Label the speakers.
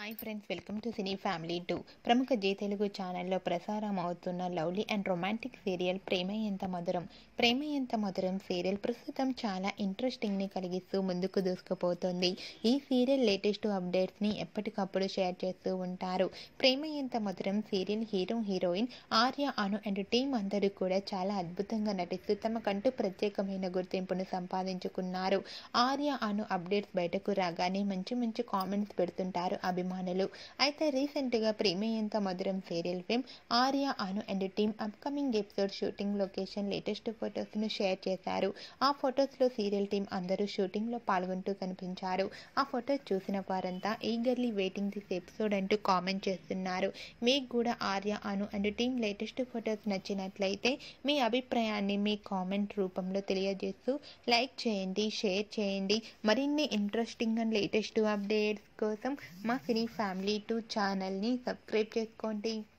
Speaker 1: hi friends welcome to cine family two ప్రముఖ Zee Telugu ఛానల్లో ప్రసారం అవుతున్న lovely and romantic serial Prema Entha Madhuram Prema Entha Madhuram serial ప్రస్తుతం చాలా ఇంట్రెస్టింగ్ని కలిగిస్తూ ముందుకు దూసుకుపోతుంది ఈ సీరియల్ లేటెస్ట్ అప్డేట్స్ని ఎప్పటికప్పుడు షేర్ చేస్తూ ఉంటారు Prema Entha Madhuram serial hero heroine Arya Anu and team అందరూ కూడా చాలా అద్భుతంగా నటిస్తూ తమకంటూ ప్రత్యేకమైన గుర్తింపును సంపాదించుకున్నారు ఆర్య అను అప్డేట్స్ బయటకు రాగానే మంచి మంచి కామెంట్స్ పెడుతుంటారు అభిమానులు అయితే రీసెంట్గా Prema Entha Madhuram serial fame Arya Anu and team upcoming episode shooting location latest ఫొటోస్ను షేర్ చేశారు ఆ ఫొటోస్లో సీరియల్ టీం అందరూ షూటింగ్లో పాల్గొంటూ కనిపించారు ఆ ఫొటోస్ చూసిన వారంతా ఈగర్లీ వెయిటింగ్ దిస్ ఎపిసోడ్ అంటూ కామెంట్ చేస్తున్నారు మీకు కూడా Arya Anu and team latest photos నచ్చినట్లయితే మీ అభిప్రాయాన్ని మీ కామెంట్ రూపంలో తెలియజేస్తూ లైక్ చేయండి షేర్ చేయండి మరిన్ని ఇంట్రెస్టింగ్ అండ్ లేటెస్ట్ అప్డేట్స్ కోసం మా సినీ ఫ్యామిలీ టూ ఛానల్ని సబ్స్క్రైబ్ చేసుకోండి